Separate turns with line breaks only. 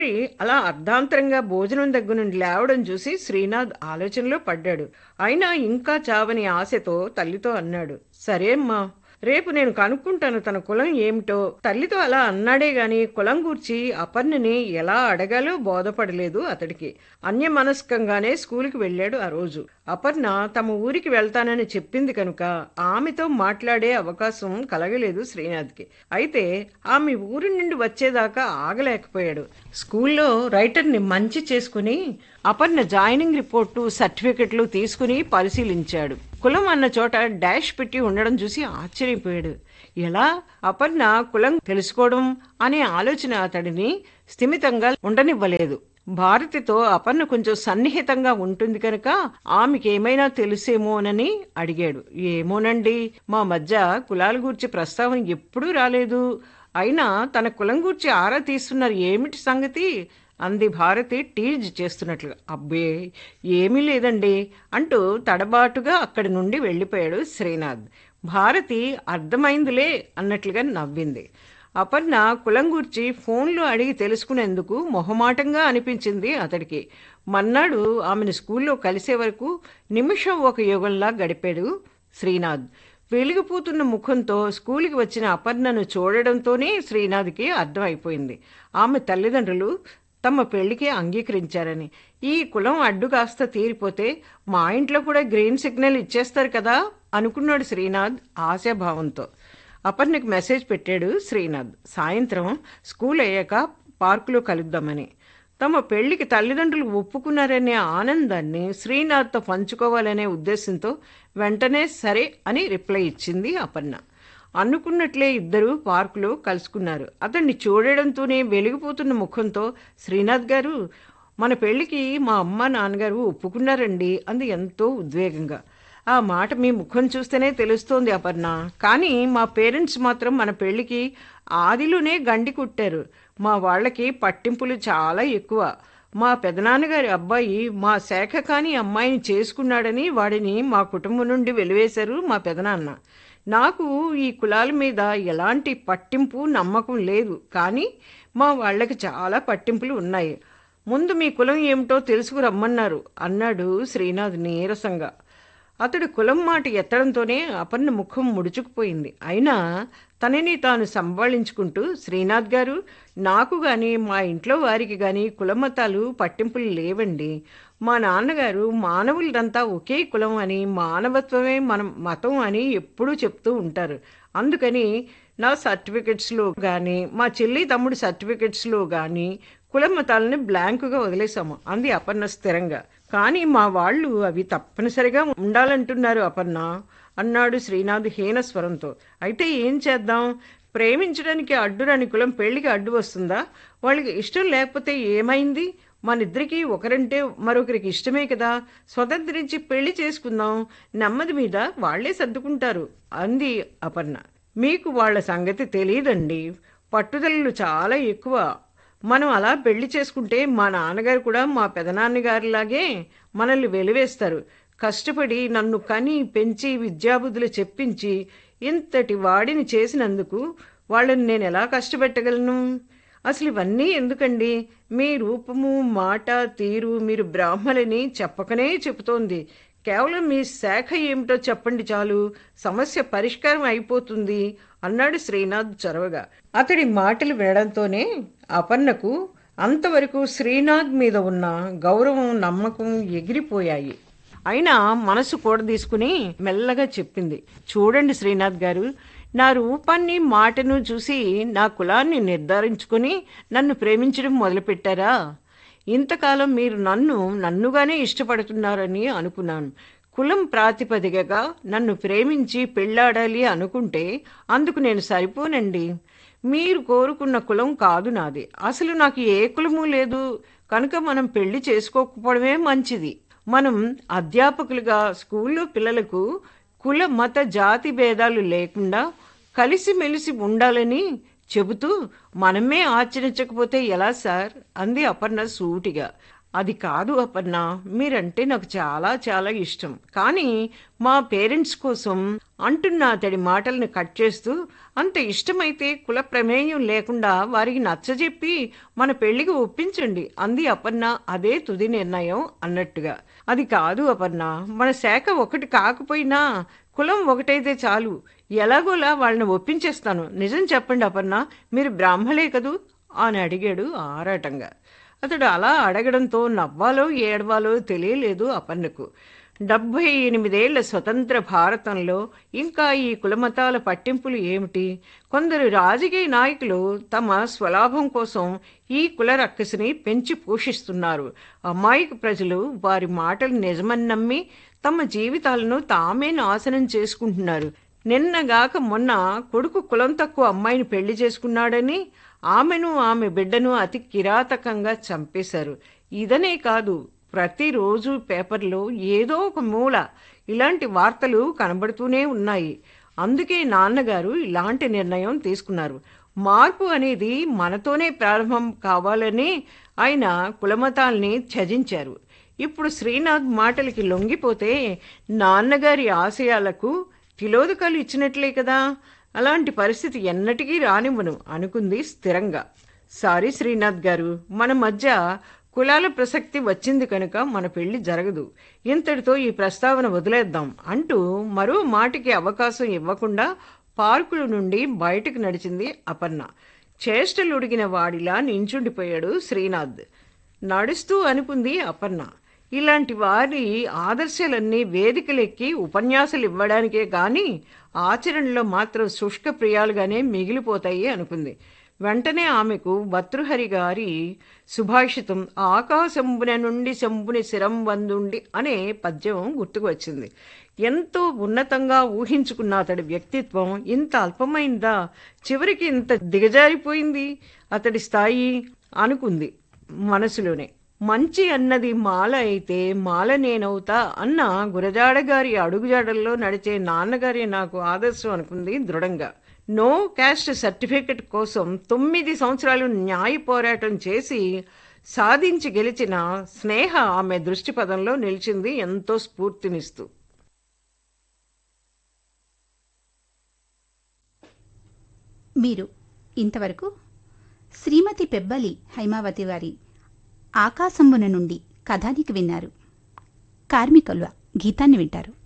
అలా అర్ధాంతరంగా భోజనం దగ్గర నుండి లేవడం చూసి శ్రీనాథ్ ఆలోచనలో పడ్డాడు అయినా ఇంకా చావని ఆశతో తల్లితో అన్నాడు సరే అమ్మా రేపు నేను కనుక్కుంటాను తన కులం ఏమిటో తల్లితో అలా అన్నాడే గాని కులం గూర్చి అపర్ణని ఎలా అడగాలో బోధపడలేదు అతడికి అన్యమనస్కంగానే స్కూల్కి వెళ్ళాడు ఆ రోజు అపర్ణ తమ ఊరికి వెళ్తానని చెప్పింది కనుక ఆమెతో మాట్లాడే అవకాశం కలగలేదు శ్రీనాథ్కి అయితే ఆమె ఊరి నుండి వచ్చేదాకా ఆగలేకపోయాడు స్కూల్లో రైటర్ని మంచి చేసుకుని అపర్ణ జాయినింగ్ రిపోర్టు సర్టిఫికెట్లు తీసుకుని పరిశీలించాడు కులం అన్న చోట డాష్ పెట్టి ఉండడం చూసి ఆశ్చర్యపోయాడు ఎలా అపర్ణ కులం తెలుసుకోవడం అనే ఆలోచన అతడిని స్థిమితంగా ఉండనివ్వలేదు భారతితో అపర్ణ కొంచెం సన్నిహితంగా ఉంటుంది కనుక ఆమెకి ఏమైనా తెలుసేమోనని అడిగాడు ఏమోనండి మా మధ్య కులాల గూర్చి ప్రస్తావన ఎప్పుడూ రాలేదు అయినా తన కులం గూర్చి ఆరా తీస్తున్నారు ఏమిటి సంగతి అంది భారతి టీజ్ చేస్తున్నట్లుగా అబ్బే ఏమీ లేదండి అంటూ తడబాటుగా అక్కడి నుండి వెళ్ళిపోయాడు శ్రీనాథ్ భారతి అర్థమైందిలే అన్నట్లుగా నవ్వింది అపర్ణ కులం గురించి ఫోన్లో అడిగి తెలుసుకునేందుకు మొహమాటంగా అనిపించింది అతడికి మన్నాడు ఆమెను స్కూల్లో కలిసే వరకు నిమిషం ఒక యుగంలా గడిపాడు శ్రీనాథ్ వెలిగిపోతున్న ముఖంతో స్కూల్కి వచ్చిన అపర్ణను చూడడంతోనే శ్రీనాథ్కి అర్థమైపోయింది ఆమె తల్లిదండ్రులు తమ పెళ్లికి అంగీకరించారని ఈ కులం అడ్డు కాస్త తీరిపోతే మా ఇంట్లో కూడా గ్రీన్ సిగ్నల్ ఇచ్చేస్తారు కదా అనుకున్నాడు శ్రీనాథ్ ఆశాభావంతో అపర్ణకి మెసేజ్ పెట్టాడు శ్రీనాథ్ సాయంత్రం స్కూల్ అయ్యాక పార్కులో కలుద్దామని తమ పెళ్లికి తల్లిదండ్రులు ఒప్పుకున్నారనే ఆనందాన్ని శ్రీనాథ్తో పంచుకోవాలనే ఉద్దేశంతో వెంటనే సరే అని రిప్లై ఇచ్చింది అపర్ణ అనుకున్నట్లే ఇద్దరు పార్కులో కలుసుకున్నారు అతన్ని చూడడంతోనే వెలిగిపోతున్న ముఖంతో శ్రీనాథ్ గారు మన పెళ్లికి మా అమ్మ నాన్నగారు ఒప్పుకున్నారండి అంది ఎంతో ఉద్వేగంగా ఆ మాట మీ ముఖం చూస్తేనే తెలుస్తోంది అపర్ణ కానీ మా పేరెంట్స్ మాత్రం మన పెళ్లికి ఆదిలోనే గండి కుట్టారు మా వాళ్ళకి పట్టింపులు చాలా ఎక్కువ మా పెదనాన్నగారి అబ్బాయి మా శాఖ కాని అమ్మాయిని చేసుకున్నాడని వాడిని మా కుటుంబం నుండి వెలివేశారు మా పెదనాన్న నాకు ఈ కులాల మీద ఎలాంటి పట్టింపు నమ్మకం లేదు కానీ మా వాళ్ళకి చాలా పట్టింపులు ఉన్నాయి ముందు మీ కులం ఏమిటో తెలుసుకురమ్మన్నారు అన్నాడు శ్రీనాథ్ నీరసంగా అతడు కులం మాట ఎత్తడంతోనే అపర్ణ ముఖం ముడుచుకుపోయింది అయినా తనని తాను సంభాళించుకుంటూ శ్రీనాథ్ గారు నాకు గాని మా ఇంట్లో వారికి గాని కులమతాలు పట్టింపులు లేవండి మా నాన్నగారు మానవులంతా ఒకే కులం అని మానవత్వమే మన మతం అని ఎప్పుడూ చెప్తూ ఉంటారు అందుకని నా సర్టిఫికెట్స్లో కానీ మా చెల్లి తమ్ముడి సర్టిఫికెట్స్లో కానీ కుల మతాలని బ్లాంకుగా వదిలేశాము అంది అపర్ణ స్థిరంగా కానీ మా వాళ్ళు అవి తప్పనిసరిగా ఉండాలంటున్నారు అపర్ణ అన్నాడు శ్రీనాథ్ హీన స్వరంతో అయితే ఏం చేద్దాం ప్రేమించడానికి అడ్డురాని కులం పెళ్లికి అడ్డు వస్తుందా వాళ్ళకి ఇష్టం లేకపోతే ఏమైంది మనిద్దరికి ఒకరంటే మరొకరికి ఇష్టమే కదా స్వతంత్రించి పెళ్లి చేసుకుందాం నెమ్మది మీద వాళ్లే సర్దుకుంటారు అంది అపర్ణ మీకు వాళ్ళ సంగతి తెలియదండి పట్టుదలలు చాలా ఎక్కువ మనం అలా పెళ్లి చేసుకుంటే మా నాన్నగారు కూడా మా పెదనాన్నగారిలాగే మనల్ని వెలివేస్తారు కష్టపడి నన్ను కని పెంచి విద్యాబుద్ధులు చెప్పించి ఇంతటి వాడిని చేసినందుకు వాళ్ళని నేను ఎలా కష్టపెట్టగలను అసలు ఇవన్నీ ఎందుకండి మీ రూపము మాట తీరు మీరు బ్రాహ్మలని చెప్పకనే చెబుతోంది కేవలం మీ శాఖ ఏమిటో చెప్పండి చాలు సమస్య పరిష్కారం అయిపోతుంది అన్నాడు శ్రీనాథ్ చొరవగా అతడి మాటలు వినడంతోనే అపర్ణకు అంతవరకు శ్రీనాథ్ మీద ఉన్న గౌరవం నమ్మకం ఎగిరిపోయాయి అయినా మనసు కూడా తీసుకుని మెల్లగా చెప్పింది చూడండి శ్రీనాథ్ గారు నా రూపాన్ని మాటను చూసి నా కులాన్ని నిర్ధారించుకుని నన్ను ప్రేమించడం మొదలుపెట్టారా ఇంతకాలం మీరు నన్ను నన్నుగానే ఇష్టపడుతున్నారని అనుకున్నాను కులం ప్రాతిపదికగా నన్ను ప్రేమించి పెళ్ళాడాలి అనుకుంటే అందుకు నేను సరిపోనండి మీరు కోరుకున్న కులం కాదు నాది అసలు నాకు ఏ కులము లేదు కనుక మనం పెళ్లి చేసుకోకపోవడమే మంచిది మనం అధ్యాపకులుగా స్కూల్లో పిల్లలకు కుల మత జాతి భేదాలు లేకుండా కలిసిమెలిసి ఉండాలని చెబుతూ మనమే ఆచరించకపోతే ఎలా సార్ అంది అపర్ణ సూటిగా అది కాదు అపర్ణ మీరంటే నాకు చాలా చాలా ఇష్టం కానీ మా పేరెంట్స్ కోసం అంటున్న అతడి మాటల్ని కట్ చేస్తూ అంత ఇష్టమైతే కుల ప్రమేయం లేకుండా వారికి నచ్చజెప్పి మన పెళ్లికి ఒప్పించండి అంది అపర్ణ అదే తుది నిర్ణయం అన్నట్టుగా అది కాదు అపర్ణ మన శాఖ ఒకటి కాకపోయినా కులం ఒకటైతే చాలు ఎలాగోలా వాళ్ళని ఒప్పించేస్తాను నిజం చెప్పండి అపర్ణ మీరు బ్రాహ్మలే కదూ అని అడిగాడు ఆరాటంగా అతడు అలా అడగడంతో నవ్వాలో ఏడవాలో తెలియలేదు అపర్ణకు డెబ్భై ఎనిమిదేళ్ల స్వతంత్ర భారతంలో ఇంకా ఈ కులమతాల పట్టింపులు ఏమిటి కొందరు రాజకీయ నాయకులు తమ స్వలాభం కోసం ఈ కుల రక్కసిని పెంచి పోషిస్తున్నారు అమాయక ప్రజలు వారి మాటలు నిజమని నమ్మి తమ జీవితాలను తామే నాశనం చేసుకుంటున్నారు నిన్నగాక మొన్న కొడుకు కులం తక్కువ అమ్మాయిని పెళ్లి చేసుకున్నాడని ఆమెను ఆమె బిడ్డను అతి కిరాతకంగా చంపేశారు ఇదనే కాదు ప్రతిరోజు పేపర్లో ఏదో ఒక మూల ఇలాంటి వార్తలు కనబడుతూనే ఉన్నాయి అందుకే నాన్నగారు ఇలాంటి నిర్ణయం తీసుకున్నారు మార్పు అనేది మనతోనే ప్రారంభం కావాలని ఆయన కులమతాల్ని త్యజించారు ఇప్పుడు శ్రీనాథ్ మాటలకి లొంగిపోతే నాన్నగారి ఆశయాలకు తిలోదకాలు ఇచ్చినట్లే కదా అలాంటి పరిస్థితి ఎన్నటికీ రానివ్వను అనుకుంది స్థిరంగా సారీ శ్రీనాథ్ గారు మన మధ్య కులాల ప్రసక్తి వచ్చింది కనుక మన పెళ్లి జరగదు ఇంతటితో ఈ ప్రస్తావన వదిలేద్దాం అంటూ మరో మాటికి అవకాశం ఇవ్వకుండా పార్కుల నుండి బయటకు నడిచింది అపర్ణ చేష్టలుడిగిన వాడిలా నించుండిపోయాడు శ్రీనాథ్ నడుస్తూ అనుకుంది అపర్ణ ఇలాంటి వారి ఆదర్శాలన్నీ వేదికలెక్కి ఉపన్యాసాలు ఇవ్వడానికే గాని ఆచరణలో మాత్రం శుష్క ప్రియాలుగానే మిగిలిపోతాయి అనుకుంది వెంటనే ఆమెకు భర్తృహరి గారి సుభాషితం ఆకాశంబున నుండి శంభుని శిరం వందుండి అనే పద్యం గుర్తుకు వచ్చింది ఎంతో ఉన్నతంగా ఊహించుకున్న అతడి వ్యక్తిత్వం ఇంత అల్పమైందా చివరికి ఇంత దిగజారిపోయింది అతడి స్థాయి అనుకుంది మనసులోనే మంచి అన్నది మాల అయితే మాల నేనవుతా అన్న గురజాడ గారి అడుగుజాడల్లో నడిచే నాన్నగారి నాకు ఆదర్శం అనుకుంది దృఢంగా నో క్యాస్ట్ సర్టిఫికెట్ కోసం తొమ్మిది సంవత్సరాలు న్యాయ పోరాటం చేసి సాధించి గెలిచిన స్నేహ ఆమె దృష్టి పదంలో నిలిచింది ఎంతో స్ఫూర్తినిస్తూ
మీరు ఇంతవరకు శ్రీమతి పెబ్బలి హైమావతి వారి ఆకాశంబున నుండి కథానికి విన్నారు కార్మికుల గీతాన్ని వింటారు